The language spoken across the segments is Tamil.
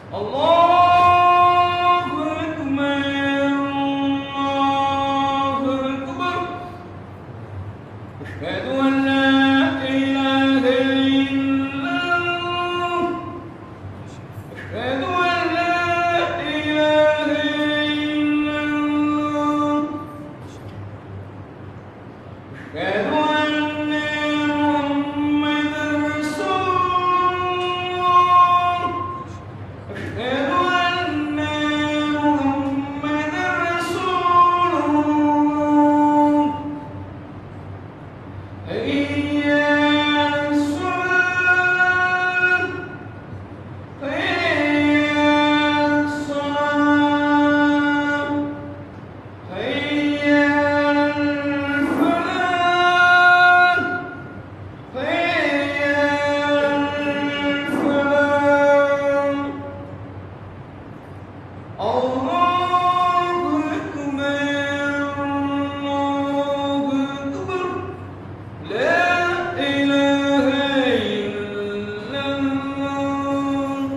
الله أكبر الله أكبر أشهد أن لا إله إلا الله أشهد أن لا إله إلا الله أشهد أن محمدا رسول الله أشهد أن محمدا رسول الله حي على الصلاة حي على الصلاة حي على الفلاح حي على الفلاح الله أكبر الله أكبر لا إله إلا الله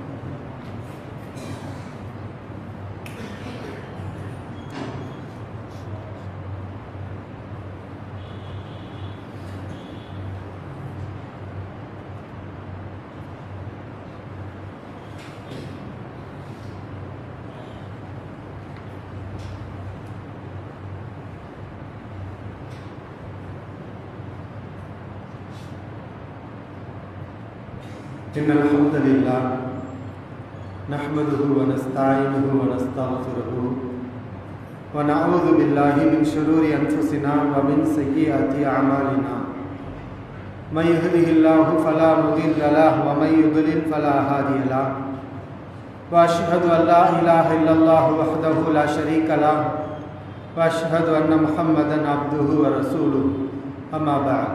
إن الحمد لله نحمده ونستعينه ونستغفره ونعوذ بالله من شرور أنفسنا ومن سيئات أعمالنا من يهده الله فلا مضل له ومن يضلل فلا هادي له وأشهد أن لا إله إلا الله وحده لا شريك له وأشهد أن محمدا عبده ورسوله أما بعد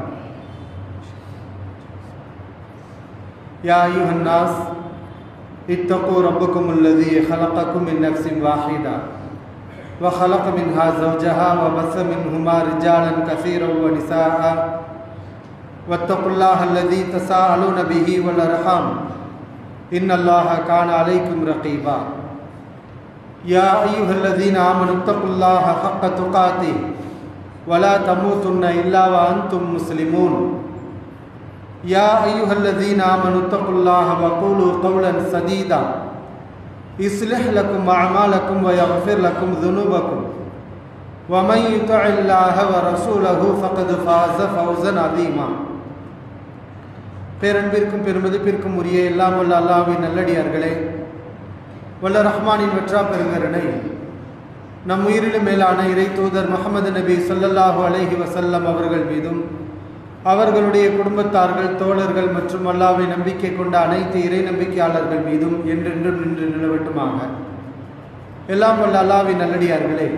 يا أيها الناس اتقوا ربكم الذي خلقكم من نفس واحدة وخلق منها زوجها وبث منهما رجالا كثيرا ونساء واتقوا الله الذي تساءلون به والأرحام إن الله كان عليكم رقيبا يا أيها الذين آمنوا اتقوا الله حق تقاته ولا تموتن إلا وأنتم مسلمون يا أيها الذين آمنوا اتقوا الله وقولوا قولا سديدا يصلح لكم أعمالكم ويغفر لكم ذنوبكم ومن يطع الله ورسوله فقد فاز فوزا عظيما பேரன்பிற்கும் பெருமதிப்பிற்கும் உரிய எல்லாம் வல்ல அல்லாவின் நல்லடியார்களே வல்ல ரஹ்மானின் வெற்றா பெருங்கரனை நம் உயிரிலும் மேலான இறை தூதர் முகமது நபி ஸல்லல்லாஹு அலைஹி வஸல்லம் அவர்கள் மீதும் அவர்களுடைய குடும்பத்தார்கள் தோழர்கள் மற்றும் அல்லாவை நம்பிக்கை கொண்ட அனைத்து இறை நம்பிக்கையாளர்கள் மீதும் என்றென்றும் நின்று நிலவட்டுமாக எல்லாம் வல்ல அல்லாவின் நல்லடியார்களே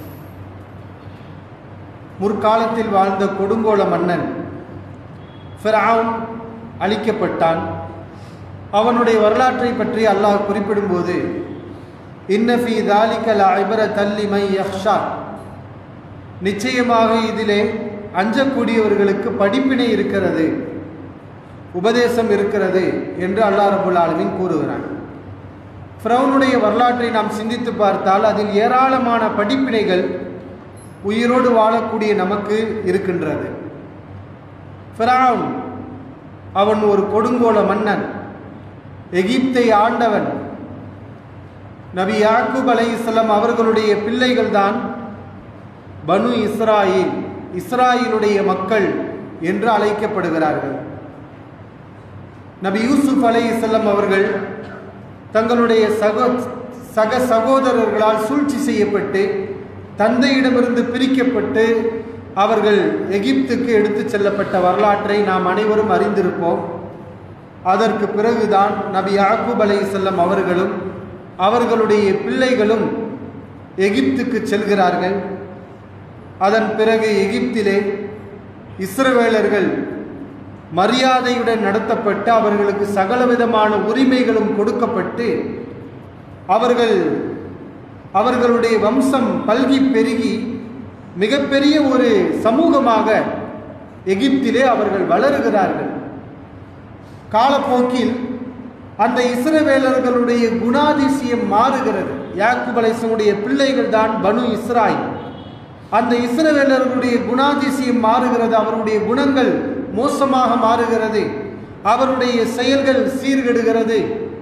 முற்காலத்தில் வாழ்ந்த கொடுங்கோல மன்னன் ஃபிரவுன் அழிக்கப்பட்டான் அவனுடைய வரலாற்றை பற்றி அல்லாஹ் குறிப்பிடும்போது இன்னஃபி தாலிக்கல் ஐபர தல்லிமை யஹ்ஷா நிச்சயமாக இதிலே அஞ்சக்கூடியவர்களுக்கு படிப்பினை இருக்கிறது உபதேசம் இருக்கிறது என்று அல்லாஹ் ரபுல் ஆலமீன் கூறுகிறான் ஃப்ரௌனுடைய வரலாற்றை நாம் சிந்தித்து பார்த்தால் அதில் ஏராளமான படிப்பினைகள் உயிரோடு வாழக்கூடிய நமக்கு இருக்கின்றது ஃபிரவுன் அவன் ஒரு கொடுங்கோல மன்னன் எகிப்தை ஆண்டவன் நபி யாக்கூப் அலை இஸ்லாம் அவர்களுடைய பிள்ளைகள்தான் பனு இஸ்ராயில் இஸ்ராயிலுடைய மக்கள் என்று அழைக்கப்படுகிறார்கள் நபி யூசுப் அலை இஸ்லாம் அவர்கள் தங்களுடைய சகோ சக சகோதரர்களால் சூழ்ச்சி செய்யப்பட்டு தந்தையிடமிருந்து பிரிக்கப்பட்டு அவர்கள் எகிப்துக்கு எடுத்துச் செல்லப்பட்ட வரலாற்றை நாம் அனைவரும் அறிந்திருப்போம் அதற்கு பிறகுதான் நபி யாக்கூப் அலை செல்லம் அவர்களும் அவர்களுடைய பிள்ளைகளும் எகிப்துக்கு செல்கிறார்கள் அதன் பிறகு எகிப்திலே இஸ்ரவேலர்கள் மரியாதையுடன் நடத்தப்பட்டு அவர்களுக்கு சகலவிதமான உரிமைகளும் கொடுக்கப்பட்டு அவர்கள் அவர்களுடைய வம்சம் பல்கி பெருகி மிகப்பெரிய ஒரு சமூகமாக எகிப்திலே அவர்கள் வளருகிறார்கள் காலப்போக்கில் அந்த இஸ்ரவேலர்களுடைய குணாதிசயம் மாறுகிறது யாக்கூப் அலைஹிஸ்ஸலாமுடைய பிள்ளைகள் தான் பனு இஸ்ராயில் அந்த இஸ்ரவேலர்களுடைய குணாதிசயம் மாறுகிறது அவருடைய குணங்கள் மோசமாக மாறுகிறது அவருடைய செயல்கள் சீர்கெடுகிறது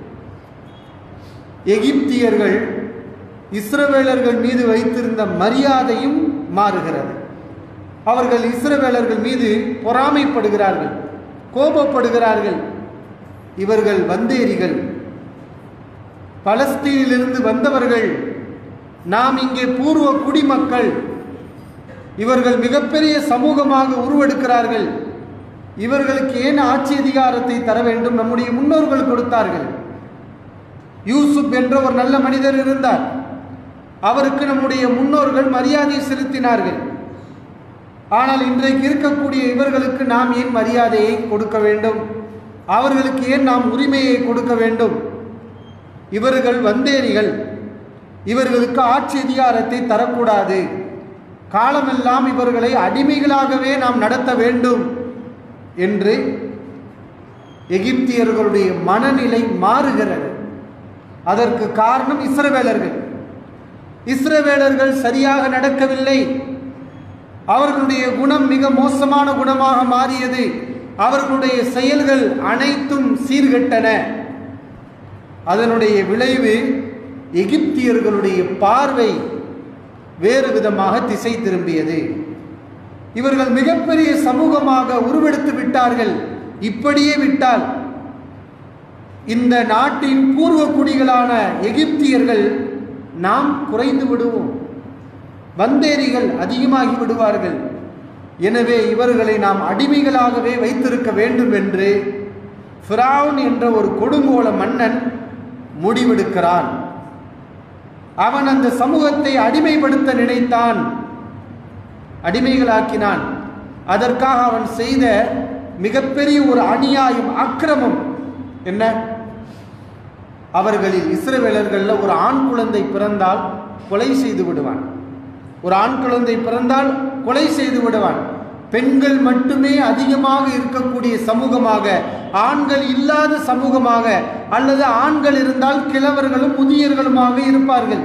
எகிப்தியர்கள் இஸ்ரவேலர்கள் மீது வைத்திருந்த மரியாதையும் மாறுகிறது அவர்கள் இஸ்ரவேலர்கள் மீது பொறாமைப்படுகிறார்கள் கோபப்படுகிறார்கள் இவர்கள் வந்தேரிகள் பலஸ்தீனிலிருந்து வந்தவர்கள் நாம் இங்கே பூர்வ குடிமக்கள் இவர்கள் மிகப்பெரிய சமூகமாக உருவெடுக்கிறார்கள் இவர்களுக்கு ஏன் ஆட்சி அதிகாரத்தை தர வேண்டும் நம்முடைய முன்னோர்கள் கொடுத்தார்கள் யூசுப் என்ற ஒரு நல்ல மனிதர் இருந்தார் அவருக்கு நம்முடைய முன்னோர்கள் மரியாதை செலுத்தினார்கள் ஆனால் இன்றைக்கு இருக்கக்கூடிய இவர்களுக்கு நாம் ஏன் மரியாதையை கொடுக்க வேண்டும் அவர்களுக்கு ஏன் நாம் உரிமையை கொடுக்க வேண்டும் இவர்கள் வந்தேரிகள் இவர்களுக்கு ஆட்சி அதிகாரத்தை தரக்கூடாது காலமெல்லாம் இவர்களை அடிமைகளாகவே நாம் நடத்த வேண்டும் என்று எகிப்தியர்களுடைய மனநிலை மாறுகிறது அதற்கு காரணம் இஸ்ரவேலர்கள் இஸ்ரவேலர்கள் சரியாக நடக்கவில்லை அவர்களுடைய குணம் மிக மோசமான குணமாக மாறியது அவர்களுடைய செயல்கள் அனைத்தும் சீர்கெட்டன அதனுடைய விளைவு எகிப்தியர்களுடைய பார்வை வேறு விதமாக திசை திரும்பியது இவர்கள் மிகப்பெரிய சமூகமாக உருவெடுத்து விட்டார்கள் இப்படியே விட்டால் இந்த நாட்டின் பூர்வ குடிகளான எகிப்தியர்கள் நாம் குறைந்து விடுவோம் வந்தேரிகள் அதிகமாகி விடுவார்கள் எனவே இவர்களை நாம் அடிமைகளாகவே வைத்திருக்க வேண்டும் என்று ஃபிரவுன் என்ற ஒரு கொடுங்கோல மன்னன் முடிவெடுக்கிறான் அவன் அந்த சமூகத்தை அடிமைப்படுத்த நினைத்தான் அடிமைகளாக்கினான் அதற்காக அவன் செய்த மிகப்பெரிய ஒரு அநியாயம் அக்கிரமம் என்ன அவர்களில் இஸ்ரவேலர்களில் ஒரு ஆண் குழந்தை பிறந்தால் கொலை செய்து விடுவான் ஒரு ஆண் குழந்தை பிறந்தால் கொலை செய்து விடுவான் பெண்கள் மட்டுமே அதிகமாக இருக்கக்கூடிய சமூகமாக ஆண்கள் இல்லாத சமூகமாக அல்லது ஆண்கள் இருந்தால் கிழவர்களும் முதியர்களுமாக இருப்பார்கள்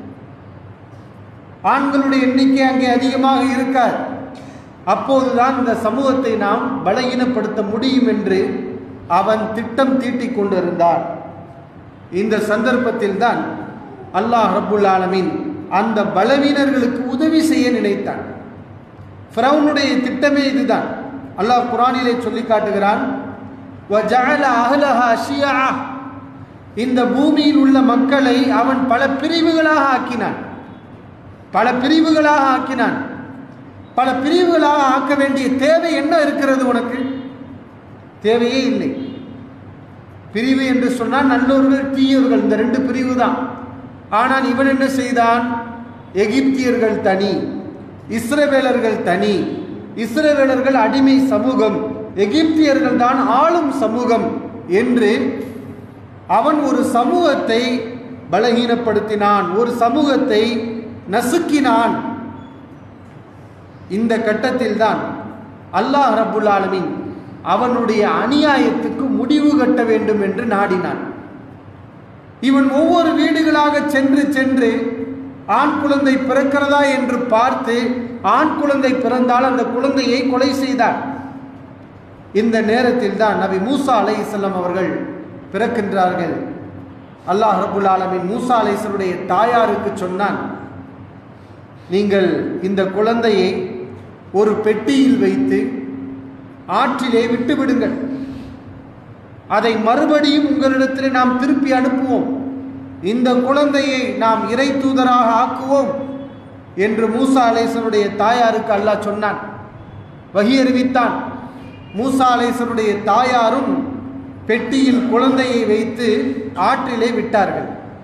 ஆண்களுடைய எண்ணிக்கை அங்கே அதிகமாக இருக்காது அப்போதுதான் இந்த சமூகத்தை நாம் பலகீனப்படுத்த முடியும் என்று அவன் திட்டம் தீட்டிக் கொண்டிருந்தான் இந்த சந்தர்ப்பத்தில் தான் அல்லாஹ் ரபுல் ஆலமீன் அந்த பலவீனர்களுக்கு உதவி செய்ய நினைத்தான் ஃபிரௌனுடைய திட்டமே இதுதான் அல்லாஹ் குரானிலே சொல்லி காட்டுகிறான் وَجَعَلَ أَهْلَهَا شِيَعًا இந்த பூமியில் உள்ள மக்களை அவன் பல பிரிவுகளாக ஆக்கினான் பல பிரிவுகளாக ஆக்கினான் பல பிரிவுகளாக ஆக்க வேண்டிய தேவை என்ன இருக்கிறது உனக்கு தேவையே இல்லை பிரிவு என்று சொன்னால் நல்லோர்கள் தீயவர்கள் இந்த ரெண்டு பிரிவு தான் ஆனால் இவன் என்ன செய்தான் எகிப்தியர்கள் தனி இஸ்ரவேலர்கள் தனி இஸ்ரவேலர்கள் அடிமை சமூகம் எகிப்தியர்கள் தான் ஆளும் சமூகம் என்று அவன் ஒரு சமூகத்தை பலகீனப்படுத்தினான் ஒரு சமூகத்தை நசுக்கினான் இந்த கட்டத்தில் தான் அல்லாஹ் ரபுல் ஆலமீன் அவனுடைய அநியாயத்துக்கு முடிவு கட்ட வேண்டும் என்று நாடினான் இவன் ஒவ்வொரு வீடுகளாக சென்று சென்று ஆண் குழந்தை பிறக்கிறதா என்று பார்த்து ஆண் குழந்தை பிறந்தால் அந்த குழந்தையை கொலை செய்தார் இந்த நேரத்தில் தான் நபி மூசா அலைஹிஸ்ஸலாம் அவர்கள் பிறக்கின்றார்கள் அல்லாஹ் ரபுல் ஆலமின் மூசா அலைஹிஸ்ஸலுடைய தாயாருக்கு சொன்னான் நீங்கள் இந்த குழந்தையை ஒரு பெட்டியில் வைத்து ஆற்றிலே விட்டு விடுங்கள் அதை மறுபடியும் உங்களிடத்தில் நாம் திருப்பி அனுப்புவோம் இந்த குழந்தையை நாம் இறை தூதராக ஆக்குவோம் என்று மூசா அலேசனுடைய தாயாருக்கு அல்லாஹ் சொன்னான் வகி அறிவித்தான் மூசா அலேசனுடைய தாயாரும் பெட்டியில் குழந்தையை வைத்து ஆற்றிலே விட்டார்கள்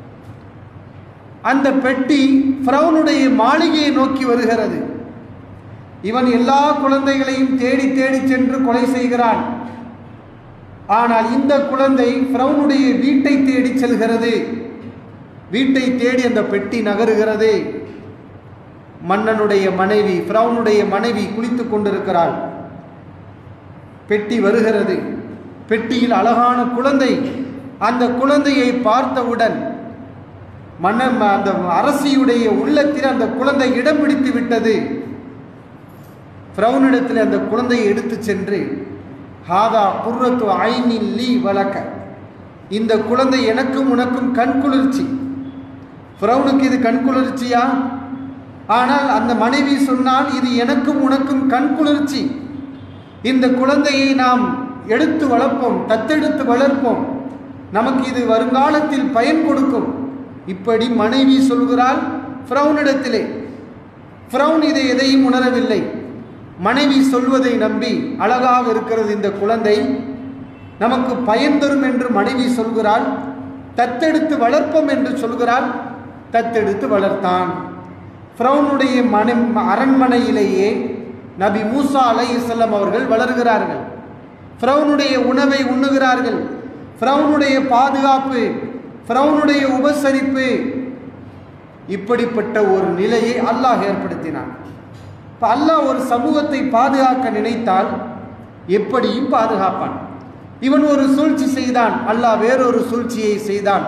அந்த பெட்டி ஃப்ரௌனுடைய மாளிகையை நோக்கி வருகிறது இவன் எல்லா குழந்தைகளையும் தேடி தேடி சென்று கொலை செய்கிறான் ஆனால் இந்த குழந்தை ஃப்ரௌனுடைய வீட்டை தேடி செல்கிறது வீட்டை தேடி அந்த பெட்டி நகருகிறது மன்னனுடைய மனைவி ஃப்ரௌனுடைய மனைவி குளித்துக் கொண்டிருக்கிறாள் பெட்டி வருகிறது பெட்டியில் அழகான குழந்தை அந்த குழந்தையை பார்த்தவுடன் மன்ன அந்த அரசியுடைய உள்ளத்தில் அந்த குழந்தை இடம் பிடித்து விட்டது பிரவுனிடத்தில் அந்த குழந்தையை எடுத்து சென்று ஹாதா புர்ரத்து ஐனின் லீ வழக்க இந்த குழந்தை எனக்கும் உனக்கும் கண் குளிர்ச்சி பிரவுனுக்கு இது கண் குளிர்ச்சியா ஆனால் அந்த மனைவி சொன்னால் இது எனக்கும் உனக்கும் கண் குளிர்ச்சி இந்த குழந்தையை நாம் எடுத்து வளர்ப்போம் தத்தெடுத்து வளர்ப்போம் நமக்கு இது வருங்காலத்தில் பயன் கொடுக்கும் இப்படி மனைவி சொல்கிறாள் ஃப்ரௌனிடத்திலே ஃப்ரௌன் இதை எதையும் உணரவில்லை மனைவி சொல்வதை நம்பி அழகாக இருக்கிறது இந்த குழந்தை நமக்கு பயன் தரும் என்று மனைவி சொல்கிறாள் தத்தெடுத்து வளர்ப்போம் என்று சொல்கிறாள் தத்தெடுத்து வளர்த்தான் ஃப்ரௌனுடைய மனை அரண்மனையிலேயே நபி மூசா அலை இஸ்லாம் அவர்கள் வளர்கிறார்கள் ஃப்ரௌனுடைய உணவை உண்ணுகிறார்கள் ஃப்ரௌனுடைய பாதுகாப்பு ஃப்ரௌனுடைய உபசரிப்பு இப்படிப்பட்ட ஒரு நிலையை அல்லாஹ் ஏற்படுத்தினான் இப்போ அல்லாஹ் ஒரு சமூகத்தை பாதுகாக்க நினைத்தால் எப்படியும் பாதுகாப்பான் இவன் ஒரு சூழ்ச்சி செய்தான் அல்லாஹ் வேறொரு சூழ்ச்சியை செய்தான்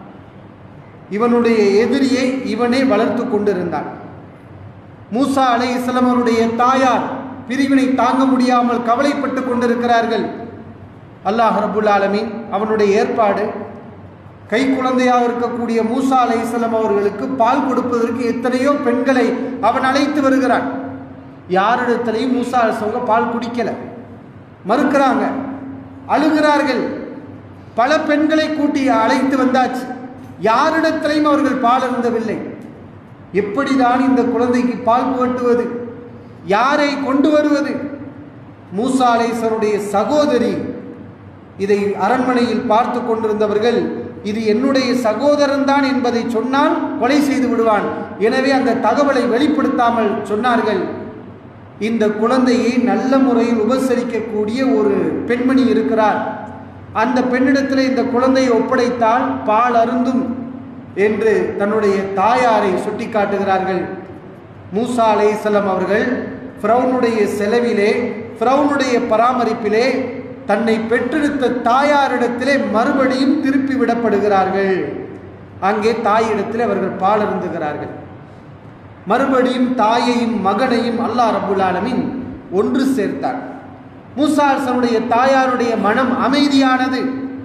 இவனுடைய எதிரியை இவனே வளர்த்து கொண்டிருந்தான் மூசா அலை இஸ்லாமருடைய தாயார் பிரிவினை தாங்க முடியாமல் கவலைப்பட்டு கொண்டிருக்கிறார்கள் அல்லாஹ் ரபுல் ஆலமீன் அவனுடைய ஏற்பாடு கை குழந்தையாக இருக்கக்கூடிய மூசா அலை இஸ்லாம் அவர்களுக்கு பால் கொடுப்பதற்கு எத்தனையோ பெண்களை அவன் அழைத்து வருகிறான் யாரிடத்திலையும் மூசா அலிசவங்க பால் குடிக்கல மறுக்கிறாங்க அழுகிறார்கள் பல பெண்களை கூட்டி அழைத்து வந்தாச்சு யாரிடத்திலையும் அவர்கள் பால் அருந்தவில்லை எப்படிதான் இந்த குழந்தைக்கு பால் புகட்டுவது யாரை கொண்டு வருவது மூசா அலேசருடைய சகோதரி இதை அரண்மனையில் பார்த்து கொண்டிருந்தவர்கள் இது என்னுடைய சகோதரன் தான் என்பதை சொன்னால் கொலை செய்து விடுவான் எனவே அந்த தகவலை வெளிப்படுத்தாமல் சொன்னார்கள் இந்த குழந்தையை நல்ல முறையில் உபசரிக்கக்கூடிய ஒரு பெண்மணி இருக்கிறார் அந்த பெண்ணிடத்தில் இந்த குழந்தையை ஒப்படைத்தால் பால் அருந்தும் என்று தன்னுடைய தாயாரை சுட்டிக்காட்டுகிறார்கள் மூசா அலைசலம் அவர்கள் ஃப்ரௌனுடைய செலவிலே ஃப்ரௌனுடைய பராமரிப்பிலே தன்னை பெற்றெடுத்த தாயாரிடத்திலே மறுபடியும் திருப்பி விடப்படுகிறார்கள் அங்கே தாயிடத்தில் அவர்கள் பால் அருந்துகிறார்கள் மறுபடியும் தாயையும் மகனையும் அல்லாஹ் ரபுல் ஆலமின் ஒன்று சேர்த்தார் மூசா அரசனுடைய தாயாருடைய மனம் அமைதியானது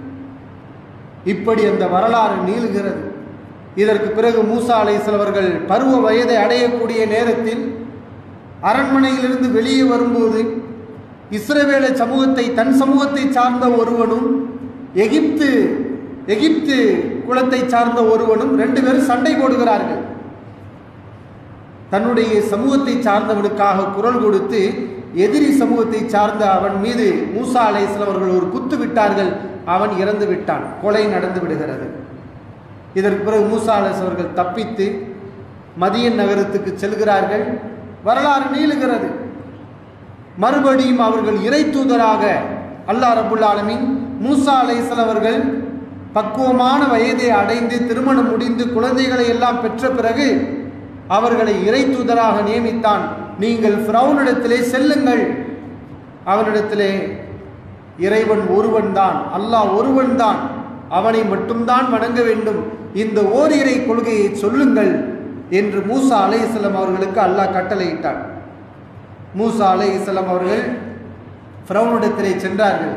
இப்படி அந்த வரலாறு நீளுகிறது இதற்கு பிறகு மூசா அலைசலவர்கள் பருவ வயதை அடையக்கூடிய நேரத்தில் அரண்மனையிலிருந்து வெளியே வரும்போது இஸ்ரவேல சமூகத்தை தன் சமூகத்தை சார்ந்த ஒருவனும் எகிப்து எகிப்து குலத்தை சார்ந்த ஒருவனும் ரெண்டு பேரும் சண்டை போடுகிறார்கள் தன்னுடைய சமூகத்தை சார்ந்தவனுக்காக குரல் கொடுத்து எதிரி சமூகத்தை சார்ந்த அவன் மீது மூசா அலைஸ்லாம் அவர்கள் ஒரு குத்து விட்டார்கள் அவன் இறந்து விட்டான் கொலை நடந்து விடுகிறது இதற்கு பிறகு மூசா அலைஸ் அவர்கள் தப்பித்து மதியன் நகரத்துக்கு செல்கிறார்கள் வரலாறு நீளுகிறது மறுபடியும் அவர்கள் இறை தூதராக அல்லாஹ் ரபுல் ஆலமின் மூசா அலைஸ்லாம் அவர்கள் பக்குவமான வயதை அடைந்து திருமணம் முடிந்து குழந்தைகளை எல்லாம் பெற்ற பிறகு அவர்களை இறை தூதராக நியமித்தான் நீங்கள் ஃப்ரௌனிடத்திலே செல்லுங்கள் அவனிடத்திலே இறைவன் ஒருவன் தான் அல்லாஹ் ஒருவன் தான் அவனை மட்டும்தான் வணங்க வேண்டும் இந்த ஓரிரை கொள்கையை சொல்லுங்கள் என்று மூசா அலை இஸ்லாம் அவர்களுக்கு அல்லாஹ் கட்டளையிட்டான் மூசா அலை இஸ்லாம் அவர்கள் ஃப்ரௌனிடத்திலே சென்றார்கள்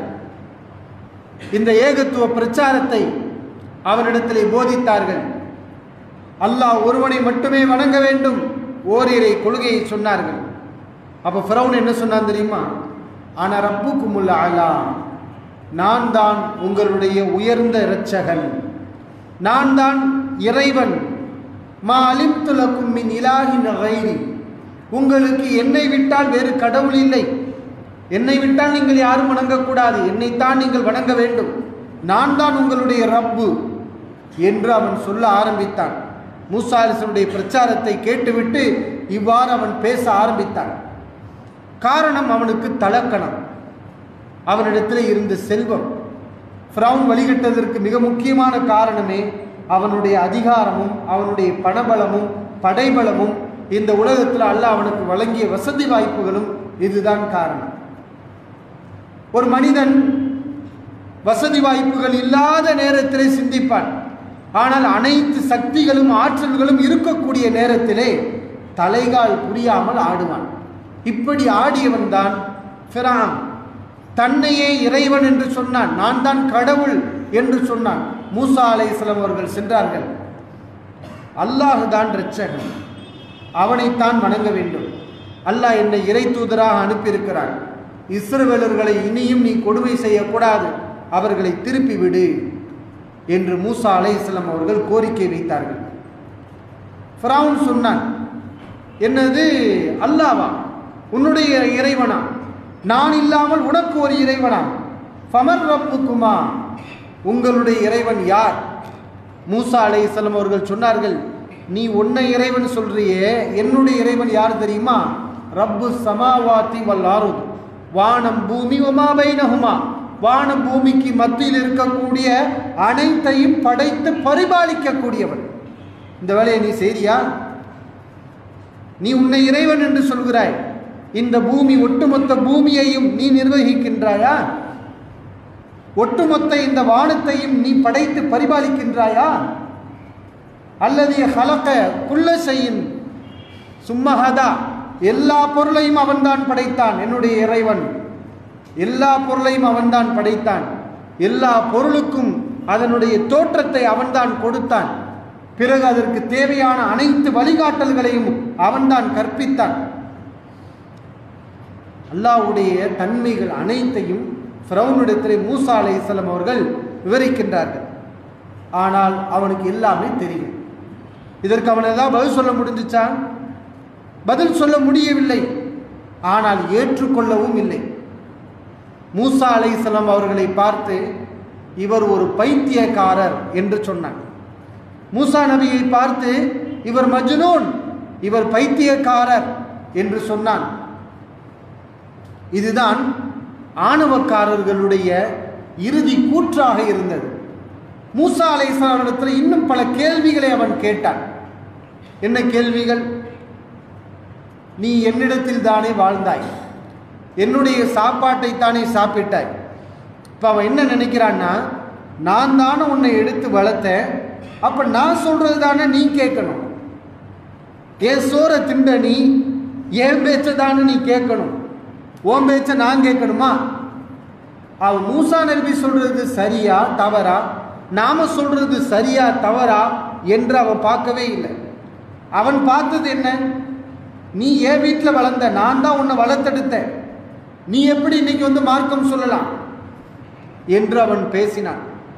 இந்த ஏகத்துவ பிரச்சாரத்தை அவனிடத்திலே போதித்தார்கள் அல்லாஹ் ஒருவனை மட்டுமே வணங்க வேண்டும் ஓரிரை கொள்கையை சொன்னார்கள் அப்போ ஃபிரௌன் என்ன சொன்னான் தெரியுமா ஆனா ரப்புக்குமுல்ல ஆலா நான் தான் உங்களுடைய உயர்ந்த இரட்சகன் நான் தான் இறைவன் மா அலிம்துலக்கும் மின் இலாஹின் கைரி உங்களுக்கு என்னை விட்டால் வேறு கடவுள் இல்லை என்னை விட்டால் நீங்கள் யாரும் வணங்கக்கூடாது என்னைத்தான் நீங்கள் வணங்க வேண்டும் நான் தான் உங்களுடைய ரப்பு என்று அவன் சொல்ல ஆரம்பித்தான் மூசா அலிசனுடைய பிரச்சாரத்தை கேட்டுவிட்டு இவ்வாறு அவன் பேச ஆரம்பித்தான் காரணம் அவனுக்கு தலக்கணம் அவனிடத்தில் இருந்த செல்வம் ஃப்ரௌன் வழிகட்டதற்கு மிக முக்கியமான காரணமே அவனுடைய அதிகாரமும் அவனுடைய பணபலமும் படைபலமும் இந்த உலகத்தில் அல்லாஹ் அவனுக்கு வழங்கிய வசதி வாய்ப்புகளும் இதுதான் காரணம் ஒரு மனிதன் வசதி வாய்ப்புகள் இல்லாத நேரத்திலே சிந்திப்பான் ஆனால் அனைத்து சக்திகளும் ஆற்றல்களும் இருக்கக்கூடிய நேரத்திலே தலைகால் புரியாமல் ஆடுவான் இப்படி ஆடியவன் தான் ஃபிரான் தன்னையே இறைவன் என்று சொன்னான் நான் தான் கடவுள் என்று சொன்னான் மூசா அலைஹிஸ்ஸலாம் அவர்கள் சென்றார்கள் அல்லாஹ் தான் இரட்சகன் அவனைத்தான் வணங்க வேண்டும் அல்லாஹ் என்னை இறை தூதராக அனுப்பியிருக்கிறான் இஸ்ரவேலர்களை இனியும் நீ கொடுமை செய்யக்கூடாது அவர்களை திருப்பி விடு என்று மூசா அலைஹிஸ்ஸலாம் அவர்கள் கோரிக்கை வைத்தார்கள் ஃபிரௌன் சொன்னான் என்னது அல்லாவா உன்னுடைய இறைவனா நான் இல்லாமல் உனக்கு ஒரு இறைவனா ஃபமர் ரப்புக்குமா உங்களுடைய இறைவன் யார் மூசா அலைஹிஸ்ஸலாம் அவர்கள் சொன்னார்கள் நீ உன்னை இறைவன் சொல்றியே என்னுடைய இறைவன் யார் தெரியுமா ரப்பு சமாவாத்தி வல் ஆருத் வானம் பூமி ஒமா பைனஹுமா வானம் பூமிக்கு மத்தியில் இருக்கக்கூடிய அனைத்தையும் படைத்து பரிபாலிக்கக்கூடியவன் இந்த வேலையை நீ செய்தியா நீ உன்னை இறைவன் என்று சொல்கிறாய் இந்த பூமி ஒட்டுமொத்த பூமியையும் நீ நிர்வகிக்கின்றாயா ஒட்டுமொத்த இந்த வானத்தையும் நீ படைத்து பரிபாலிக்கின்றாயா அல்லது ஹலக்க குள்ள செய்யும் சும்மஹதா எல்லா பொருளையும் அவன்தான் படைத்தான் என்னுடைய இறைவன் எல்லா பொருளையும் அவன்தான் படைத்தான் எல்லா பொருளுக்கும் அதனுடைய தோற்றத்தை அவன்தான் கொடுத்தான் பிறகு அதற்கு தேவையான அனைத்து வழிகாட்டல்களையும் அவன்தான் கற்பித்தான் அல்லாஹ்வுடைய தன்மைகள் அனைத்தையும் ஃபிரௌனிடத்திலே மூசா அலைஹிஸ்ஸலாம் அவர்கள் விவரிக்கின்றார்கள் ஆனால் அவனுக்கு எல்லாமே தெரியும் இதற்கு அவன் ஏதாவது பதில் சொல்ல முடிஞ்சுச்சா பதில் சொல்ல முடியவில்லை ஆனால் ஏற்றுக்கொள்ளவும் இல்லை மூசா அலைஹிஸ்ஸலாம் அவர்களை பார்த்து இவர் ஒரு பைத்தியக்காரர் என்று சொன்னான் மூசா நபியை பார்த்து இவர் மஜ்னூன் இவர் பைத்தியக்காரர் என்று சொன்னான் இதுதான் ஆணவக்காரர்களுடைய இறுதி கூற்றாக இருந்தது மூசா அலைஹிஸ்ஸலாமிடத்தில் இன்னும் பல கேள்விகளை அவன் கேட்டான் என்ன கேள்விகள் நீ என்னிடத்தில் தானே வாழ்ந்தாய் என்னுடைய சாப்பாட்டை தானே சாப்பிட்டாய் இப்போ அவன் என்ன நினைக்கிறான்னா நான் தானே உன்னை எடுத்து வளர்த்தேன் அப்போ நான் சொல்கிறது தானே நீ கேட்கணும் என் சோறை திண்ட நீ என் பேச்சை தானே நீ கேட்கணும் உன் பேச்சை நான் கேட்கணுமா அவன் மூசா நபி சொல்றது சரியா தவறா நாம சொல்றது சரியா தவறா என்று அவன் பார்க்கவே இல்லை அவன் பார்த்தது என்ன நீ என் வீட்டில் வளர்ந்த நான் தான் உன்னை வளர்த்தெடுத்தேன் நீ எப்படி இன்னைக்கு வந்து மார்க்கம் சொல்லலாம் என்று அவன் பேசினான்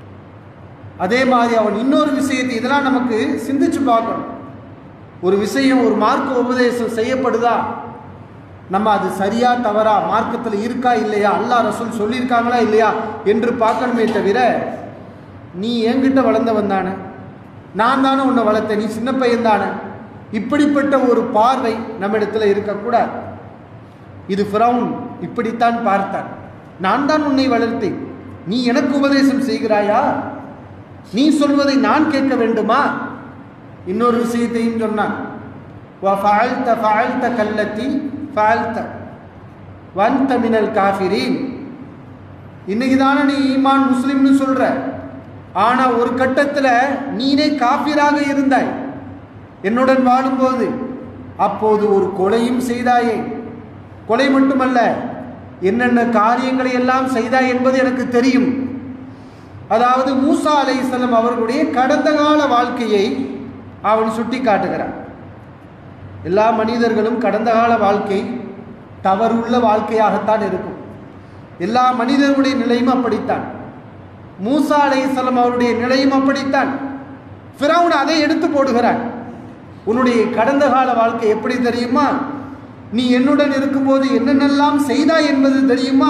அதே மாதிரி அவன் இன்னொரு விஷயத்தை இதெல்லாம் நமக்கு சிந்திச்சு பார்க்கணும் ஒரு விஷயம் ஒரு மார்க்க உபதேசம் செய்யப்படுதா நம்ம அது சரியா தவறா மார்க்கத்தில் இருக்கா இல்லையா அல்லாஹ் ரசூல் சொல்லியிருக்காங்களா இல்லையா என்று பார்க்கணுமே தவிர நீ என்கிட்ட வளர்ந்தவன் தானே நான் தானே உன்னை வளர்த்தேன் நீ சின்ன பையன் தானே இப்படிப்பட்ட ஒரு பார்வை நம்மிடத்தில் இருக்கக்கூடாது இது ஃபிரௌன் இப்படித்தான் பார்த்தான் நான் தான் உன்னை வளர்த்தேன் நீ எனக்கு உபதேசம் செய்கிறாயா நீ சொல்வதை நான் கேட்க வேண்டுமா இன்னொரு விஷயத்தையும் சொன்னான் وَفَعَلْتَ فَعَلْتَ كَالَّتِي فَعَلْتَ وَأَنْتَ مِنَ الْكَافِرِينَ இன்னைக்கு தானே நீ ஈமான் முஸ்லிம்னு சொல்ற ஆனா ஒரு கட்டத்தில் நீனே காஃபிராக இருந்தாய் என்னுடன் வாழும்போது அப்போது ஒரு கொலையும் செய்தாயே கொலை மட்டுமல்ல என்னென்ன காரியங்களை எல்லாம் செய்தாய் என்பது எனக்கு தெரியும் அதாவது மூசா அலைஹிஸ்ஸலாம் அவர்களுடைய கடந்த கால வாழ்க்கையை அவன் சுட்டி காட்டுகிறான் எல்லா மனிதர்களும் கடந்த கால வாழ்க்கை தவறுள்ள வாழ்க்கையாகத்தான் இருக்கும் எல்லா மனிதர்களுடைய நிலையும் அப்படித்தான் மூசா அலைஹிஸ்ஸலாம் அவருடைய நிலையும் அப்படித்தான் ஃபிரௌன் அதை எடுத்து போடுகிறான் உன்னுடைய கடந்த கால வாழ்க்கை எப்படி தெரியுமா நீ என்னுடன் இருக்கும்போது என்னென்னலாம் செய்தாய் என்பது தெரியுமா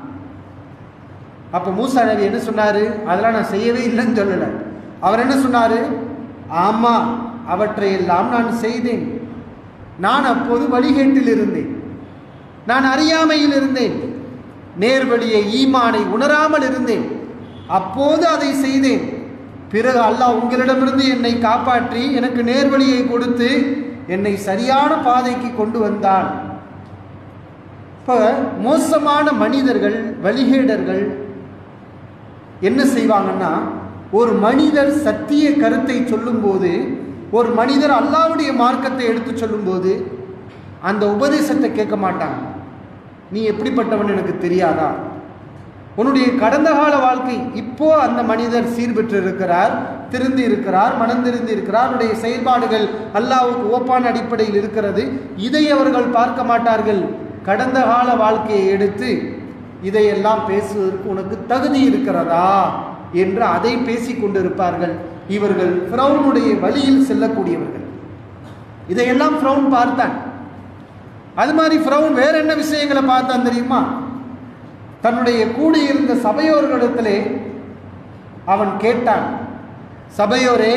அப்போ மூசா நபி என்ன சொன்னார் அதெல்லாம் நான் செய்யவே இல்லைன்னு சொல்லலை அவர் என்ன சொன்னார் ஆமாம் அவற்றையெல்லாம் நான் செய்தேன் நான் அப்போது வழிகேட்டில் இருந்தேன் நான் அறியாமையில் இருந்தேன் நேர்வழியை ஈமானை உணராமல் இருந்தேன் அப்போது அதை செய்தேன் பிறகு அல்லாஹ் உங்களிடமிருந்து என்னை காப்பாற்றி எனக்கு நேர்வழியை கொடுத்து என்னை சரியான பாதைக்கு கொண்டு வந்தான் இப்போ மோசமான மனிதர்கள் வழிகேடர்கள் என்ன செய்வாங்கன்னா ஒரு மனிதர் சத்திய கருத்தை சொல்லும்போது ஒரு மனிதர் அல்லாவுடைய மார்க்கத்தை எடுத்து சொல்லும்போது அந்த உபதேசத்தை கேட்க மாட்டாங்க நீ எப்படிப்பட்டவன் எனக்கு தெரியாதா உன்னுடைய கடந்த கால வாழ்க்கை இப்போ அந்த மனிதர் சீர்பெற்று இருக்கிறார் திருந்தி இருக்கிறார் மனம் திருந்தி இருக்கிறார் அவருடைய செயல்பாடுகள் அல்லாவுக்கு ஓப்பான அடிப்படையில் இருக்கிறது இதை அவர்கள் பார்க்க மாட்டார்கள் கடந்த கால வாழ்க்கையை எடுத்து இதையெல்லாம் பேசுவதற்கு உனக்கு தகுதி இருக்கிறதா என்று அதை பேசிக் கொண்டிருப்பார்கள் இவர்கள் ஃப்ரௌனுடைய வழியில் செல்லக்கூடியவர்கள் இதையெல்லாம் ஃப்ரௌன் பார்த்தான் அது மாதிரி ஃப்ரௌன் வேற என்ன விஷயங்களை பார்த்தான் தெரியுமா தன்னுடைய கூடியிருந்த சபையோர்களிடத்திலே அவன் கேட்டான் சபையோரே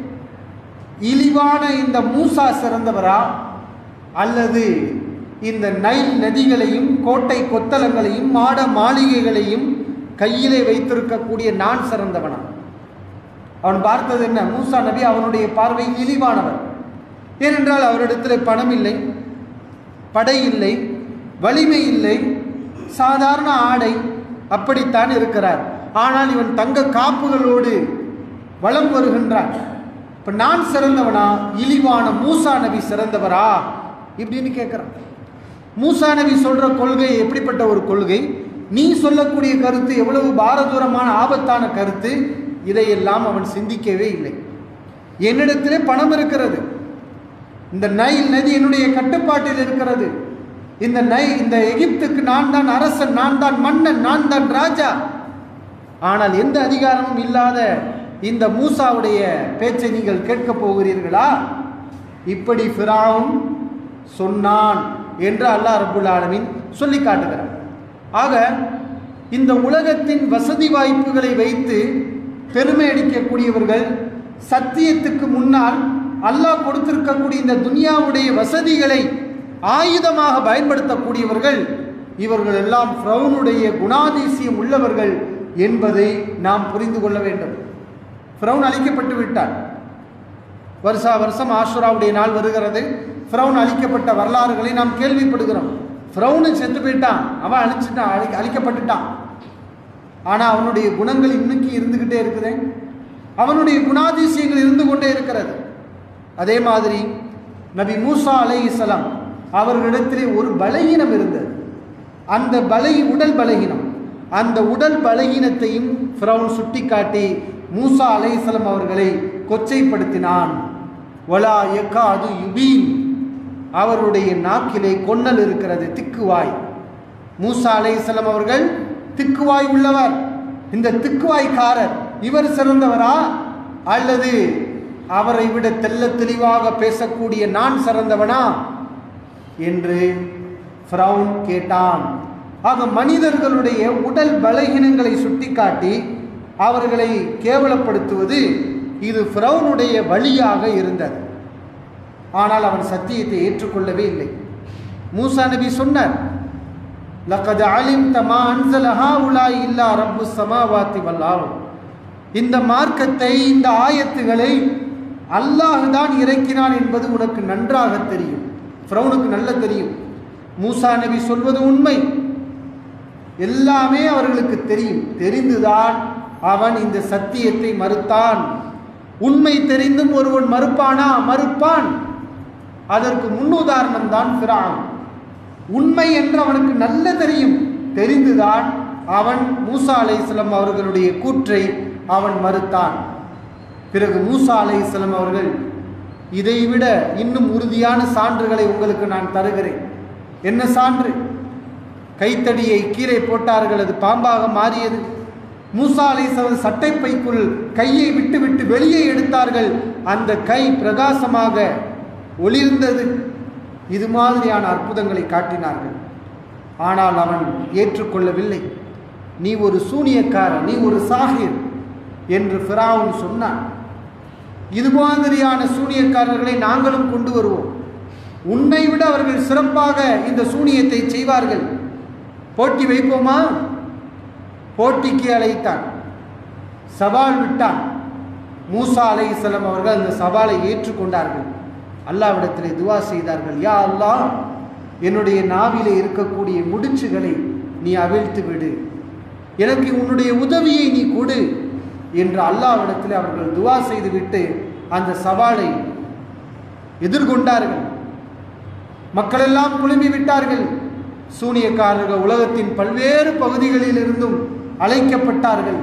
இழிவான இந்த மூசா சிறந்தவரா அல்லது இந்த நைல் நதிகளையும் கோட்டை கொத்தலங்களையும் மாட மாளிகைகளையும் கையிலே வைத்திருக்கக்கூடிய நான் சிறந்தவனா அவன் பார்த்தது என்ன மூசா நபி அவனுடைய பார்வையில் இழிவானவர் ஏனென்றால் அவரிடத்தில் பணம் இல்லை படை இல்லை வலிமை இல்லை சாதாரண ஆடை அப்படித்தான் இருக்கிறார் ஆனால் இவன் தங்க காப்புகளோடு வலம் வருகின்றான் இப்போ நான் சிறந்தவனா இழிவான மூசா நபி சிறந்தவரா இப்படின்னு கேட்குறான் மூசா நபி சொல்கிற கொள்கை எப்படிப்பட்ட ஒரு கொள்கை நீ சொல்லக்கூடிய கருத்து எவ்வளவு பாரதூரமான ஆபத்தான கருத்து இதையெல்லாம் அவன் சிந்திக்கவே இல்லை என்னிடத்திலே பணம் இருக்கிறது இந்த நைல் நதி என்னுடைய கட்டுப்பாட்டில் இருக்கிறது இந்த நை இந்த எகிப்துக்கு நான் தான் அரசன் நான் தான் மன்னன் நான் தான் ராஜா ஆனால் எந்த அதிகாரமும் இல்லாத இந்த மூசாவுடைய பேச்சை நீங்கள் கேட்கப் போகிறீர்களா இப்படி ஃபிராவும் சொன்னான் என்று அல்லாஹ் ரபுல் ஆலமீன் சொல்லி காட்டுகிறார் ஆக இந்த உலகத்தின் வசதி வாய்ப்புகளை வைத்து பெருமை அடிக்கக்கூடியவர்கள் சத்தியத்துக்கு முன்னால் அல்லாஹ் கொடுத்திருக்கக்கூடிய இந்த துனியாவுடைய வசதிகளை ஆயுதமாக பயன்படுத்தக்கூடியவர்கள் இவர்கள் எல்லாம் ஃப்ரௌனுடைய குணாதிசயம் உள்ளவர்கள் என்பதை நாம் புரிந்து கொள்ள வேண்டும் ஃப்ரௌன் அழிக்கப்பட்டு விட்டார் வருஷா வருஷம் ஆஷுராவுடைய நாள் வருகிறது ஃப்ரௌன் அழிக்கப்பட்ட வரலாறுகளை நாம் கேள்விப்படுகிறோம் ஃப்ரௌனு செத்து போயிட்டான் அவன் அழிச்சிட்டான் அழி அழிக்கப்பட்டுட்டான் ஆனால் அவனுடைய குணங்கள் இன்னைக்கு இருந்துக்கிட்டே இருக்குது அவனுடைய குணாதிசயங்கள் இருந்து கொண்டே இருக்கிறது அதே மாதிரி நபி மூசா அலை இஸ்லாம் அவர்களிடத்திலே ஒரு பலகீனம் இருந்தது அந்த பலை உடல் பலகீனம் அந்த உடல் பலகீனத்தையும் ஃப்ரௌன் சுட்டிக்காட்டி மூசா அலைஹிஸ்ஸலாம் அவர்களை கொச்சைப்படுத்தினான் வலா எக்காது யுபீன் அவருடைய நாக்கிலே கொன்னல் இருக்கிறது திக்குவாய் மூசா அலைஹிஸ்ஸலாம் அவர்கள் திக்குவாய் உள்ளவர் இந்த திக்குவாய்க்காரர் இவர் சிறந்தவரா அல்லது அவரை விட தெல்ல தெளிவாக பேசக்கூடிய நான் சிறந்தவனா என்று ஃப்ரௌன் கேட்டான் ஆக மனிதர்களுடைய உடல் பலகீனங்களை சுட்டிக்காட்டி அவர்களை கேவலப்படுத்துவது இது ஃப்ரௌனுடைய வழியாக இருந்தது ஆனால் அவன் சத்தியத்தை ஏற்றுக்கொள்ளவே இல்லை மூசா நபி சொன்னார் லக்கது அலிம் தமா அன்சலஹா உலாய் இல்லா ரப்பு சமாவாத்தி வல்லாவும் இந்த மார்க்கத்தை இந்த ஆயத்துகளை அல்லாஹ் தான் இறக்கினான் என்பது உனக்கு நன்றாக தெரியும் ஃப்ரௌனுக்கு நல்ல தெரியும் மூசா நபி சொல்வது உண்மை எல்லாமே அவர்களுக்கு தெரியும் தெரிந்துதான் அவன் இந்த சத்தியத்தை மறுத்தான் உண்மை தெரிந்தும் ஒருவன் மறுப்பானா மறுப்பான் அதற்கு முன்னுதாரணம் தான் ஃபிரான் உண்மை என்று அவனுக்கு நல்ல தெரியும் தெரிந்துதான் அவன் மூசா அலைஹிஸ்ஸலாம் அவர்களுடைய கூற்றை அவன் மறுத்தான் பிறகு மூசா அலைஹிஸ்ஸலாம் அவர்கள் இதைவிட இன்னும் உறுதியான சான்றுகளை உங்களுக்கு நான் தருகிறேன் என்ன சான்று கைத்தடியை கீழே போட்டார்கள் அது பாம்பாக மாறியது மூசா அலைஹிஸ்ஸலாம் சட்டைப்பைக்குள் கையை விட்டு விட்டு வெளியே எடுத்தார்கள் அந்த கை பிரகாசமாக ஒளிர்ந்தது இது மாதிரியான அற்புதங்களை காட்டினார்கள் ஆனால் அவன் ஏற்றுக்கொள்ளவில்லை நீ ஒரு சூனியக்காரன் நீ ஒரு சாகிர் என்று ஃபிராவுன் சொன்னான் இது மாதிரியான சூனியக்காரர்களை நாங்களும் கொண்டு வருவோம் உன்னை விட அவர்கள் சிறப்பாக இந்த சூனியத்தை செய்வார்கள் போட்டி வைப்போமா போட்டிக்கு அழைத்தான் சவால் விட்டான் மூசா அலைஹிஸ்ஸலாம் அவர்கள் அந்த சவாலை ஏற்றுக்கொண்டார்கள் அல்லாவிடத்திலே துவா செய்தார்கள் யா அல்லாஹ் என்னுடைய நாவிலே இருக்கக்கூடிய முடிச்சுகளை நீ அவிழ்த்து விடு எனக்கு உன்னுடைய உதவியை நீ கொடு என்று அல்லாவிடத்தில் அவர்கள் துவா செய்துவிட்டு அந்த சவாலை எதிர்கொண்டார்கள் மக்களெல்லாம் குழுமி விட்டார்கள் சூனியக்காரர்கள் உலகத்தின் பல்வேறு பகுதிகளில் இருந்தும் அழைக்கப்பட்டார்கள்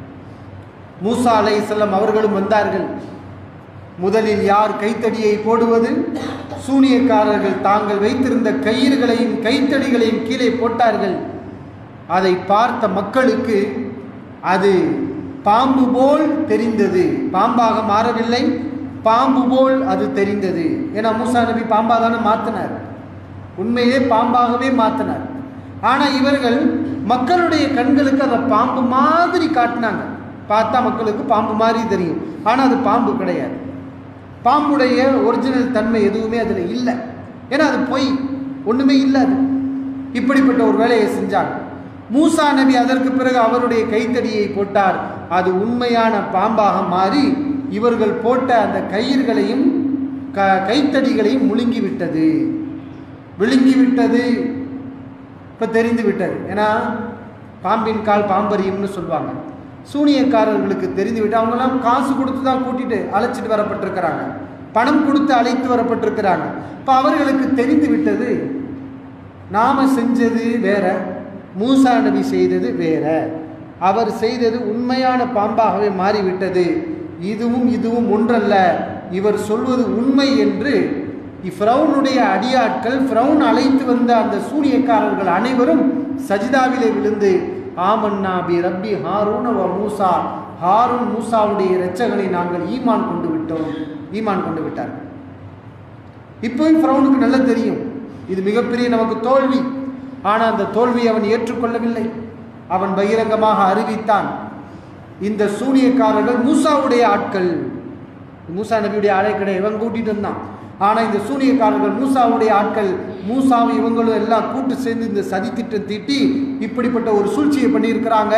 மூசா அலை செல்லம் அவர்களும் வந்தார்கள் முதலில் யார் கைத்தடியை போடுவது சூனியக்காரர்கள் தாங்கள் வைத்திருந்த கயிறுகளையும் கைத்தடிகளையும் கீழே போட்டார்கள் அதை பார்த்த மக்களுக்கு அது பாம்பு போல் தெரிந்தது பாம்பாக மாறவில்லை பாம்பு போல் அது தெரிந்தது ஏன்னா மூசா நபி பாம்பாக தானே மாற்றினார் உண்மையே பாம்பாகவே மாற்றினார் ஆனால் இவர்கள் மக்களுடைய கண்களுக்கு அதை பாம்பு மாதிரி காட்டினாங்க பார்த்தா மக்களுக்கு பாம்பு மாதிரி தெரியும் ஆனால் அது பாம்பு கிடையாது பாம்புடைய ஒரிஜினல் தன்மை எதுவுமே அதில் இல்லை ஏன்னா அது பொய் ஒன்றுமே இல்லை அது இப்படிப்பட்ட ஒரு வேலையை செஞ்சாங்க மூசா நபி அதற்கு பிறகு அவருடைய கைத்தடியை போட்டார் அது உண்மையான பாம்பாக மாறி இவர்கள் போட்ட அந்த கயிறுகளையும் க கைத்தடிகளையும் முழுங்கி விட்டது விழுங்கி விட்டது இப்போ தெரிந்து விட்டது ஏன்னா பாம்பின் கால் பாம்பரியும்னு சொல்லுவாங்க சூனியக்காரர்களுக்கு தெரிந்து விட்டு அவங்கெல்லாம் காசு கொடுத்து தான் கூட்டிட்டு அழைச்சிட்டு வரப்பட்டிருக்கிறாங்க பணம் கொடுத்து அழைத்து வரப்பட்டிருக்கிறாங்க இப்போ அவர்களுக்கு தெரிந்து விட்டது நாம செஞ்சது வேற மூசா நபி செய்தது வேற அவர் செய்தது உண்மையான பாம்பாகவே மாறிவிட்டது இதுவும் இதுவும் ஒன்றல்ல இவர் சொல்வது உண்மை என்று இஃப்ரௌனுடைய அடியாட்கள் ஃப்ரௌன் அழைத்து வந்த அந்த சூனியக்காரர்கள் அனைவரும் சஜிதாவிலே விழுந்து ஆமன்னா பி ரப்பி ஹாரூன வ மூசா ஹாரூன் மூசாவுடைய இரட்சகனை நாங்கள் ஈமான் கொண்டு விட்டோம் ஈமான் கொண்டு விட்டார்கள் இப்போயும் ஃப்ரௌனுக்கு நல்லா தெரியும் இது மிகப்பெரிய நமக்கு தோல்வி ஆனால் அந்த தோல்வியை அவன் ஏற்றுக்கொள்ளவில்லை அவன் பகிரங்கமாக அறிவித்தான் இந்த சூனியக்காரர்கள் மூசாவுடைய ஆட்கள் மூசா நபியுடைய ஆளே கிடையாது இவன் கூட்டிட்டு வந்தான் ஆனால் இந்த சூனியக்காரர்கள் மூசாவுடைய ஆட்கள் மூசாவை இவங்களும் எல்லாம் கூட்டு சேர்ந்து இந்த சதி திட்டம் தீட்டி இப்படிப்பட்ட ஒரு சூழ்ச்சியை பண்ணியிருக்கிறாங்க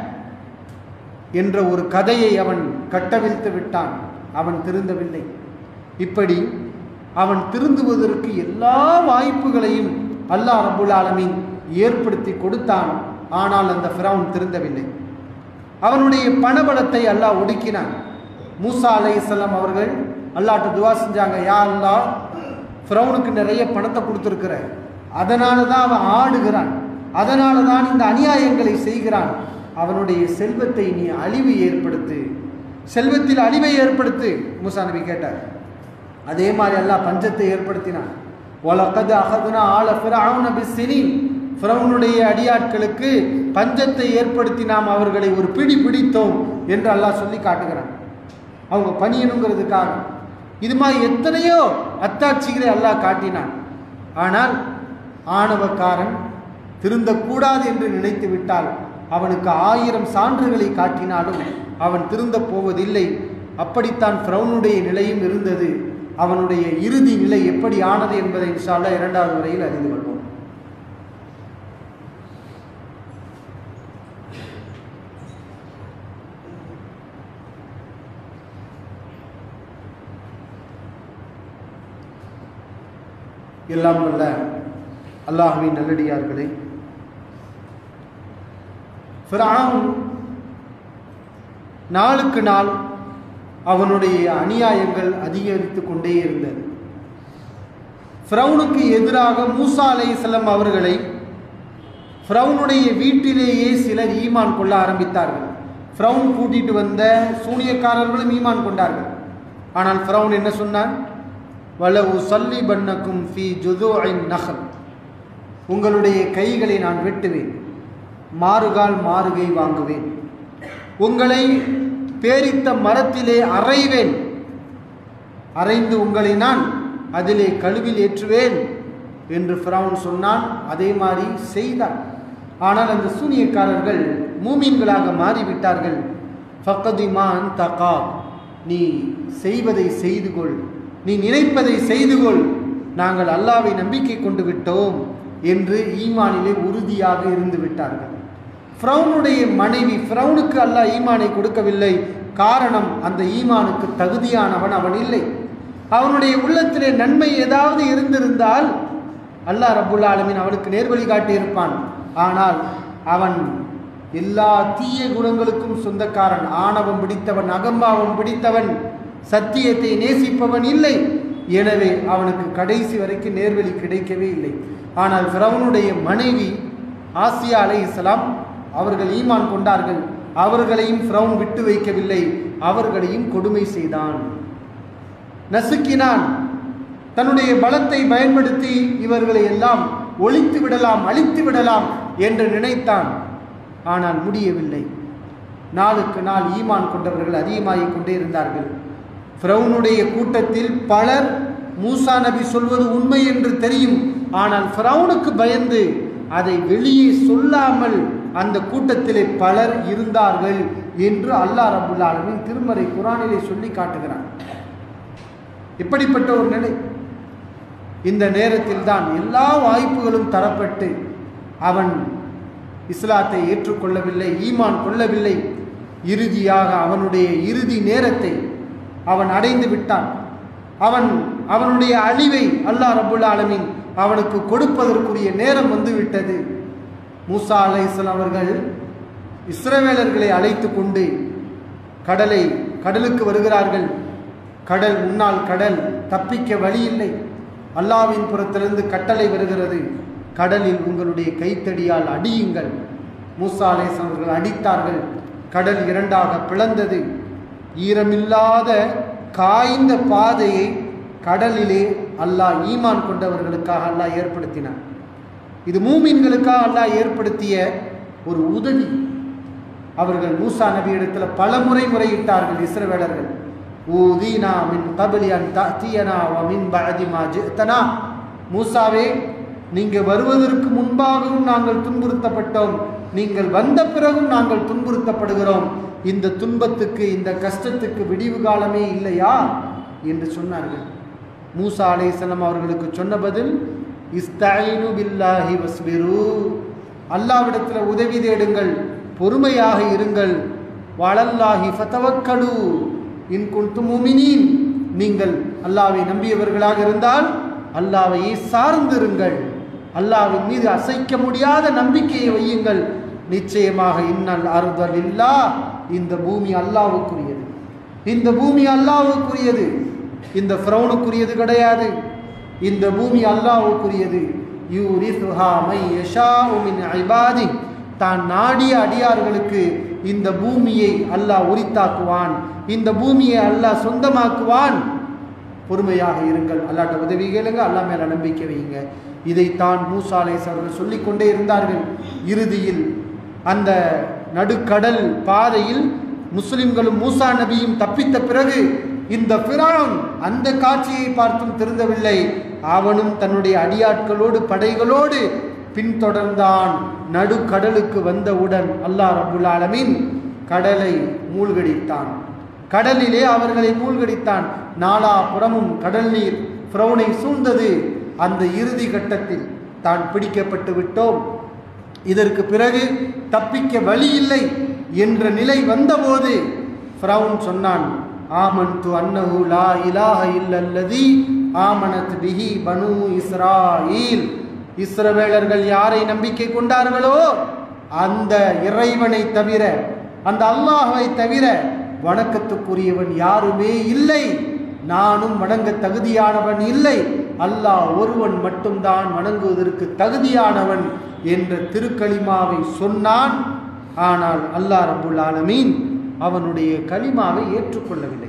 என்ற ஒரு கதையை அவன் கட்டவிழ்த்து விட்டான் அவன் திருந்தவில்லை இப்படி அவன் திருந்துவதற்கு எல்லா வாய்ப்புகளையும் அல்லாஹ் ரபுல் ஆலமீன் ஏற்படுத்தி கொடுத்தான் ஆனால் அந்த ஃபிரௌன் திருந்தவில்லை அவனுடைய பணபலத்தை அல்லாஹ் ஒடுக்கினான் மூசா அலைஹிஸ்ஸலாம் அவர்கள் அல்லாட்ட துவா செஞ்சாங்க யா அல்லாஹ் ஃபிரௌனுக்கு நிறைய பணத்தை கொடுத்துருக்கிற அதனால தான் அவன் ஆடுகிறான் அதனால தான் இந்த அநியாயங்களை செய்கிறான் அவனுடைய செல்வத்தை நீ அழிவு ஏற்படுத்து செல்வத்தில் அழிவை ஏற்படுத்து மூசா நபி கேட்டார் அதே மாதிரி அல்லாஹ் பஞ்சத்தை ஏற்படுத்தினான் ஒலக்கது அகதுனா ஆல ஃபிரௌன பிஸ்ஸினின் ஃபிரௌனுடைய அடியாட்களுக்கு பஞ்சத்தை ஏற்படுத்தி நாம் அவர்களை ஒரு பிடி பிடித்தோம் என்று அல்லாஹ் சொல்லி காட்டுகிறான் அவங்க பணியணுங்கிறதுக்காக இது மாதிரி எத்தனையோ அத்தாட்சிகளை அல்லாஹ் காட்டினான் ஆனால் ஆணவக்காரன் திருந்தக்கூடாது என்று நினைத்து விட்டால் அவனுக்கு ஆயிரம் சான்றுகளை காட்டினாலும் அவன் திருந்தப் போவதில்லை அப்படித்தான் ஃப்ரௌனுடைய நிலையும் இருந்தது அவனுடைய இறுதி நிலை எப்படி ஆனது என்பதை இன்ஷால்லா இரண்டாவது வரையில் அறிந்து கொள்வோம் எல்லாம் வல்ல அல்லாஹுவின் நல்லடியார்களே ஃபிரௌன் நாளுக்கு நாள் அவனுடைய அநியாயங்கள் அதிகரித்து கொண்டே இருந்தது ஃப்ரௌனுக்கு எதிராக மூசா அலைஹிஸ்ஸலாம் அவர்களை ஃப்ரௌனுடைய வீட்டிலேயே சிலர் ஈமான் கொள்ள ஆரம்பித்தார்கள் ஃப்ரௌன் கூட்டிட்டு வந்த சூனியக்காரர்களும் ஈமான் கொண்டார்கள் ஆனால் ஃப்ரௌன் என்ன சொன்னான் வலவு சல்லி பண்ணக்கும் ஃபி ஜுதுஇன் நகல் உங்களுடைய கைகளை நான் வெட்டுவேன் மாறுகால் மாறுகை வாங்குவேன் உங்களை பேரித்த மரத்திலே அறைவேன் அறைந்து உங்களை நான் அதிலே கழுவில் ஏற்றுவேன் என்று ஃபிரௌன் சொன்னான் அதே மாதிரி செய்தான் ஆனால் அந்த சூனியக்காரர்கள் மூமீன்களாக மாறிவிட்டார்கள் ஃபக்கதிமான் தகா நீ செய்வதை செய்து கொள் நீ நினைப்பதை செய்து கொள் நாங்கள் அல்லாவை நம்பிக்கை கொண்டு விட்டோம் என்று ஈமானிலே உறுதியாக இருந்து விட்டார்கள் ஃப்ரௌனுடைய மனைவி ஃப்ரௌனுக்கு அல்லாஹ் ஈமானை கொடுக்கவில்லை காரணம் அந்த ஈமானுக்கு தகுதியானவன் அவன் இல்லை அவனுடைய உள்ளத்திலே நன்மை ஏதாவது இருந்திருந்தால் அல்லாஹ் ரப்புல் ஆலமீன் அவனுக்கு நேர்வழி காட்டியிருப்பான் ஆனால் அவன் எல்லா தீய குணங்களுக்கும் சொந்தக்காரன் ஆணவம் பிடித்தவன் அகம்பாவம் பிடித்தவன் சத்தியத்தை நேசிப்பவன் இல்லை எனவே அவனுக்கு கடைசி வரைக்கும் நேர்வழி கிடைக்கவே இல்லை ஆனால் ஃபிரௌனுடைய மனைவி ஆசியா அலை இஸ்லாம் அவர்கள் ஈமான் கொண்டார்கள் அவர்களையும் ஃபிரௌன் விட்டு வைக்கவில்லை அவர்களையும் கொடுமை செய்தான் நசுக்கினான் தன்னுடைய பலத்தை பயன்படுத்தி இவர்களை எல்லாம் ஒழித்து விடலாம் அழித்து விடலாம் என்று நினைத்தான் ஆனால் முடியவில்லை நாளுக்கு நாள் ஈமான் கொண்டவர்கள் அதிகமாகிக் கொண்டே இருந்தார்கள் ஃபிரௌனுடைய கூட்டத்தில் பலர் மூசா நபி சொல்வது உண்மை என்று தெரியும் ஆனால் ஃபிரௌனுக்கு பயந்து அதை வெளியே சொல்லாமல் அந்த கூட்டத்திலே பலர் இருந்தார்கள் என்று அல்லாஹ் ரபுல் ஆலமின் திருமறை குரானிலே சொல்லி காட்டுகிறான் இப்படிப்பட்ட ஒரு நிலை இந்த நேரத்தில் தான் எல்லா வாய்ப்புகளும் தரப்பட்டு அவன் இஸ்லாத்தை ஏற்றுக்கொள்ளவில்லை ஈமான் கொள்ளவில்லை இறுதியாக அவனுடைய இறுதி நேரத்தை அவன் அடைந்து விட்டான் அவன் அவனுடைய அழிவை அல்லாஹ் ரபுல் ஆலமின் அவனுக்கு கொடுப்பதற்குரிய நேரம் வந்துவிட்டது மூசா அலைஹிஸ்ஸலாம் அவர்கள் இஸ்ரவேலர்களை அழைத்து கொண்டு கடலை கடலுக்கு வருகிறார்கள் கடல் முன்னால் கடல் தப்பிக்க வழி இல்லை அல்லாவின் புறத்திலிருந்து கட்டளை வருகிறது கடலில் உங்களுடைய கைத்தடியால் அடியுங்கள் மூசா அலைஹிஸ்ஸலாம் அவர்கள் அடித்தார்கள் கடல் இரண்டாக பிளந்தது ஈரமில்லாத காய்ந்த பாதையை கடலிலே அல்லாஹ் ஈமான் கொண்டவர்களுக்காக அல்லாஹ் ஏற்படுத்தினான் இது மூமின்களுக்காக அல்லாஹ் ஏற்படுத்திய ஒரு உதவி அவர்கள் மூசா நபி இடத்துல பல முறை முறையிட்டார்கள் இஸ்ரவேலர்கள் ஊதீனா மின் கபலி அன் தஅதியனா வ மின் பஅதி மா ஜிஅதனா மூசாவே நீங்க வருவதற்கு முன்பாகவும் நாங்கள் துன்புறுத்தப்பட்டோம் நீங்கள் வந்த பிறகும் நாங்கள் துன்புறுத்தப்படுகிறோம் இந்த துன்பத்துக்கு இந்த கஷ்டத்துக்கு விடிவு காலமே இல்லையா என்று சொன்னார்கள் மூசா அலைஹிஸ்ஸலாம் அவர்களுக்கு சொன்ன பதில் இஸ்தைனு பில்லாஹி வஸ்பிரு அல்லாவிடத்தில் உதவி தேடுங்கள் பொறுமையாக இருங்கள் வளல்லாஹி ஃபதவக்கலு இன் குன்து முமினீன் நீங்கள் அல்லாவை நம்பியவர்களாக இருந்தால் அல்லாவையே சார்ந்திருங்கள் அல்லாவின் மீது அசைக்க முடியாத நம்பிக்கையை வையுங்கள் நிச்சயமாக இன்னல் அறுதல் இல்லா இந்த பூமி அல்லாவுக்குரியது இந்த பூமி அல்லாவுக்குரியது இந்த ஃப்ரௌனுக்குரியது கிடையாது இந்த பூமி அல்லாவுக்குரியது யூரிசுஹா மை யஷாஉ மின் இபாதி தான் நாடிய அடியார்களுக்கு இந்த பூமியை அல்லாஹ் உரித்தாக்குவான் இந்த பூமியை அல்லாஹ் சொந்தமாக்குவான் பொறுமையாக இருங்கள் அல்லாட்ட உதவி கேளுங்க அல்லாஹ் மேல நம்பிக்கை வையுங்க இதைத்தான் மூசாலை அவர்கள் சொல்லிக்கொண்டே இருந்தார்கள் இறுதியில் அந்த நடுக்கடல் பாதையில் முஸ்லிம்களும் மூசா நபியும் தப்பித்த பிறகு இந்த பிரான் அந்த காட்சியை பார்த்தும் திருந்தவில்லை அவனும் தன்னுடைய அடியாட்களோடு படைகளோடு பின்தொடர்ந்தான் நடுக்கடலுக்கு வந்தவுடன் அல்லாஹ் ரபுல் ஆலமீன் கடலை மூழ்கடித்தான் கடலிலே அவர்களை மூழ்கடித்தான் நாலா புறமும் கடல் நீர் ஃப்ரௌனை சூழ்ந்தது அந்த இறுதி கட்டத்தில் தான் பிடிக்கப்பட்டு விட்டோம் இதற்கு பிறகு தப்பிக்க வழி இல்லை என்ற நிலை வந்தபோது ஃப்ரௌன் சொன்னான் ஆமன்து அன்னஹு லா இலாஹ இல்லல்லதி ஆமனத் பிஹி பனு இஸ்ராயீல் இஸ்ரவேலர்கள் யாரை நம்பிக்கை கொண்டார்களோ அந்த இறைவனை தவிர அந்த அல்லாஹ்வை தவிர வணக்கத்துக்குரியவன் யாருமே இல்லை நானும் வணங்க தகுதியானவன் இல்லை அல்லாஹ் ஒருவன் மட்டும்தான் வணங்குவதற்கு தகுதியானவன் என்ற திருக்களிமாவை சொன்னான் ஆனால் அல்லாஹ் ரபுல் ஆலமீன் அவனுடைய களிமாவை ஏற்றுக்கொள்ளவில்லை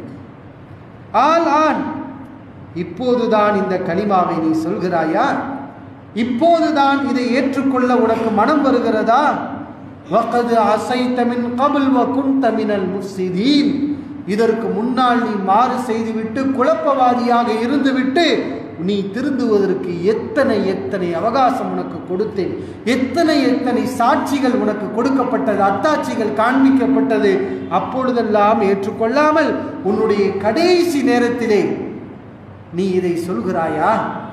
ஆல் ஆன் இப்போதுதான் இந்த களிமாவை நீ சொல்கிறாயா இப்போதுதான் இதை ஏற்றுக்கொள்ள உனக்கு மனம் வருகிறதா வகது அசைத்த மின் கபுல் வ குந்த மினல் முஃப்சிதீன் இதற்கு முன்னால் நீ மாறு செய்துவிட்டு குழப்பவாதியாக இருந்துவிட்டு நீ திருந்துவதற்கு எத்தனை எத்தனை அவகாசம் உனக்கு கொடுத்தேன் எத்தனை எத்தனை சாட்சிகள் உனக்கு கொடுக்கப்பட்டது அத்தாட்சிகள் காண்பிக்கப்பட்டது அப்பொழுதெல்லாம் ஏற்றுக்கொள்ளாமல் உன்னுடைய கடைசி நேரத்திலே நீ இதை சொல்கிறாயா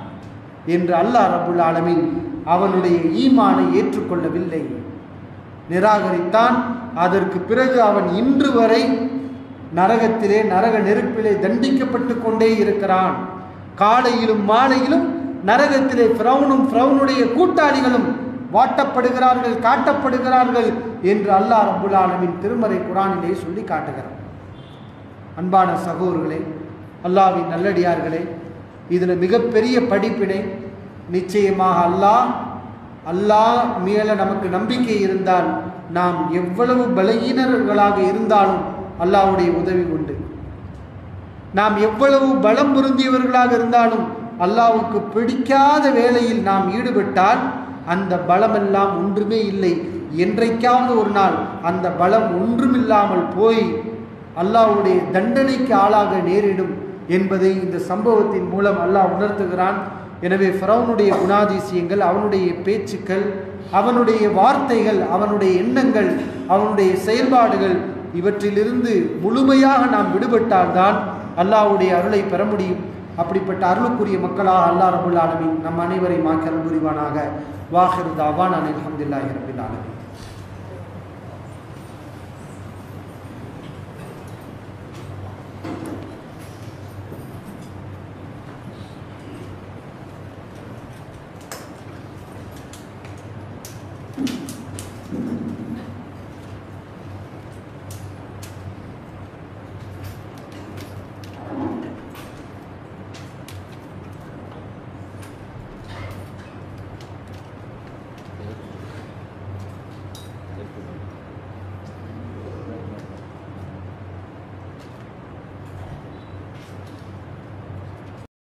என்று அல்லாஹ் ரபுல் ஆலமீன் அவனுடைய ஈமானை ஏற்றுக்கொள்ளவில்லை நிராகரித்தான் அதற்கு பிறகு அவன் இன்று வரை நரகத்திலே நரக நெருப்பிலே தண்டிக்கப்பட்டு கொண்டே இருக்கிறான் காலையிலும் மாலையிலும் நரகத்திலே ஃப்ரௌனும் ஃப்ரௌனுடைய கூட்டாளிகளும் வாட்டப்படுகிறார்கள் காட்டப்படுகிறார்கள் என்று அல்லாஹ் ரபுல் ஆலமின் திருமறை குரானிலே சொல்லி காட்டுகிறார் அன்பான சகோதரர்களே அல்லாவின் நல்லடியார்களே இதில் மிகப்பெரிய படிப்பினை நிச்சயமாக அல்லாஹ் அல்லாஹ் மேல நமக்கு நம்பிக்கை இருந்தால் நாம் எவ்வளவு பலகீனர்களாக இருந்தாலும் அல்லாஹ்வுடைய உதவி உண்டு நாம் எவ்வளவு பலம் பொருந்தியவர்களாக இருந்தாலும் அல்லாஹ்வுக்கு பிடிக்காத வேலையில் நாம் ஈடுபட்டால் அந்த பலமெல்லாம் ஒன்றுமே இல்லை என்றைக்காவது ஒரு நாள் அந்த பலம் ஒன்றுமில்லாமல் போய் அல்லாஹ்வுடைய தண்டனைக்கு ஆளாக நேரிடும் என்பதை இந்த சம்பவத்தின் மூலம் அல்லாஹ் உணர்த்துகிறான் எனவே ஃபரௌனுடைய குணாதிசயங்கள் அவனுடைய பேச்சுக்கள் அவனுடைய வார்த்தைகள் அவனுடைய எண்ணங்கள் அவனுடைய செயல்பாடுகள் இவற்றிலிருந்து முழுமையாக நாம் விடுபட்டால்தான் அல்லாஹ்வுடைய அருளை பெற முடியும் அப்படிப்பட்ட அருளுக்குரிய மக்களாக அல்லாஹ் ரபுல் ஆலமீன் நம் அனைவரையும் மாக்கல் புரிவானாக வாஹிர் தாவான் அனில் அஹமதுல்லாஹி ரபில் ஆலமீன்